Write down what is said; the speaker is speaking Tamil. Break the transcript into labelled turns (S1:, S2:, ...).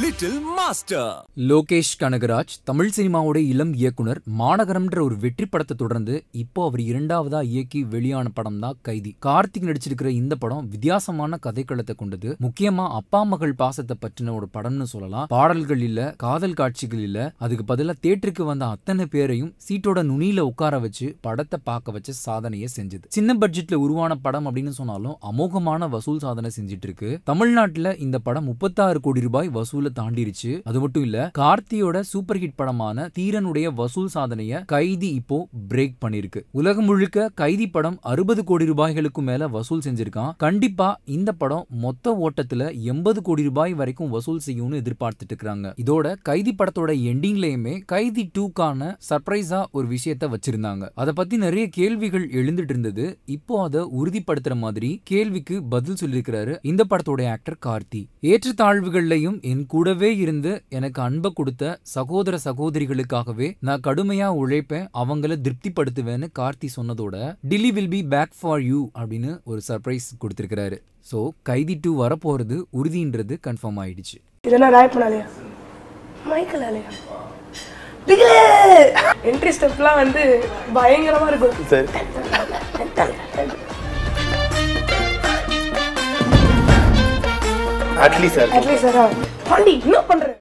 S1: லிட்டில் மாஸ்டர்
S2: லோகேஷ் கனகராஜ் தமிழ் சினிமாவோட இளம் இயக்குனர் மாநகரம்ன்ற ஒரு வெற்றி படத்தை தொடர்ந்து இப்போ அவர் இரண்டாவதா இயக்கி வெளியான படம் தான் கைதி கார்த்திக் நடிச்சிருக்கிற இந்த படம் வித்தியாசமான கதைக்களத்தை கொண்டது முக்கியமா அப்பா மகள் பாசத்தை பற்றின ஒரு படம்னு சொல்லலாம் பாடல்கள் இல்ல காதல் காட்சிகள் இல்ல அதுக்கு பதிலா தேட்டருக்கு வந்த அத்தனை பேரையும் சீட்டோட நுனியில உட்கார வச்சு படத்தை பார்க்க வச்ச சாதனையை செஞ்சது சின்ன பட்ஜெட்ல உருவான படம் அப்படின்னு சொன்னாலும் அமோகமான வசூல் சாதனை செஞ்சிட்டு இருக்கு தமிழ்நாட்டுல இந்த படம் முப்பத்தாறு கோடி ரூபாய் வசூலை தாண்டிருச்சு அது மட்டும் இல்ல கார்த்தியோட சூப்பர் ஹிட் படமான தீரனுடைய வசூல் சாதனைய கைதி இப்போ பிரேக் பண்ணிருக்கு உலகம் முழுக்க கைதி படம் அறுபது கோடி ரூபாய்களுக்கும் மேல வசூல் செஞ்சிருக்கான் கண்டிப்பா இந்த படம் மொத்த ஓட்டத்துல எண்பது கோடி ரூபாய் வரைக்கும் வசூல் செய்யும்னு எதிர்பார்த்துட்டு இருக்காங்க இதோட கைதி படத்தோட எண்டிங்லயுமே கைதி டூக்கான சர்ப்ரைஸா ஒரு விஷயத்த வச்சிருந்தாங்க அதை பத்தி நிறைய கேள்விகள் எழுந்துட்டு இருந்தது இப்போ அதை உறுதிப்படுத்துற மாதிரி கேள்விக்கு பதில் சொல்லியிருக்கிறாரு இந்த படத்தோட ஆக்டர் கார்த்தி ஏற்றத்தாழ்வுகள்லையும் என் கூடவே இருந்து எனக்கு அன்பை கொடுத்த சகோதர சகோதரிகளுக்காகவே நான் கடுமையா உழைப்பேன் அவங்கள திருப்திப்படுத்துவேன்னு கார்த்தி சொன்னதோட Delhi will be back for you அப்படின்னு ஒரு சர்ப்ரைஸ் கொடுத்திருக்கிறாரு ஸோ கைதி டூ வரப்போறது உறுதின்றது கன்ஃபார்ம் ஆயிடுச்சு
S3: இதெல்லாம் ராய் பண்ணாலையா மைக்கேல் ஆலையா என்ட்ரி ஸ்டெப்லாம் வந்து பயங்கரமா இருக்கும்
S4: சரி Atlee sir
S3: at least sir Pandi என்ன பண்ற